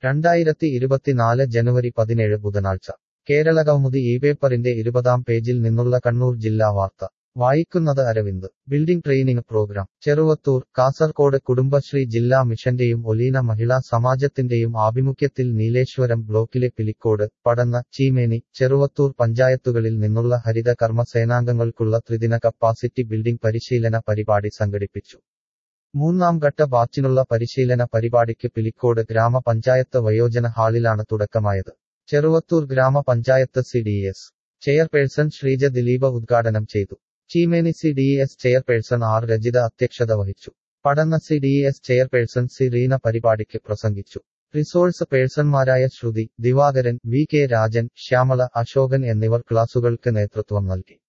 രണ്ടായിരത്തി ഇരുപത്തിനാല് ജനുവരി പതിനേഴ് ബുധനാഴ്ച കേരള കൗമുദി ഈ പേപ്പറിന്റെ ഇരുപതാം പേജിൽ നിന്നുള്ള കണ്ണൂർ ജില്ലാ വാർത്ത വായിക്കുന്നത് Aravind building training programme Cheruvathur Kasaragod Kudumbashree ജില്ലാ മിഷന്റെയും ഒലീന മഹിളാ സമാജത്തിന്റെയും ആഭിമുഖ്യത്തിൽ നീലേശ്വരം ബ്ലോക്കിലെ പിലിക്കോട് പടന്ന ചീമേനി ചെറുവത്തൂർ പഞ്ചായത്തുകളിൽ നിന്നുള്ള ഹരിത കർമ്മ സേനാംഗങ്ങൾക്കുള്ള ത്രിദിന കപ്പാസിറ്റി ബിൽഡിംഗ് പരിശീലന പരിപാടി സംഘടിപ്പിച്ചു മൂന്നാം ഘട്ട ബാച്ചിനുള്ള പരിശീലന പരിപാടിക്ക് പിലിക്കോട് ഗ്രാമപഞ്ചായത്ത് വയോജന ഹാളിലാണ് തുടക്കമായത് ചെറുവത്തൂർ ഗ്രാമപഞ്ചായത്ത് C D S chairperson Sreeja Dileepa ഉദ്ഘാടനം ചെയ്തു Cheemeni C D S chairperson R Rajitha അധ്യക്ഷത വഹിച്ചു പഠന C D S chairperson C Reena പരിപാടിക്ക് പ്രസംഗിച്ചു റിസോഴ്സ് പേഴ്സൺമാരായ ശ്രുതി ദിവാകരൻ വി കെ രാജൻ ശ്യാമള അശോകൻ എന്നിവർ ക്ലാസുകൾക്ക് നേതൃത്വം നൽകി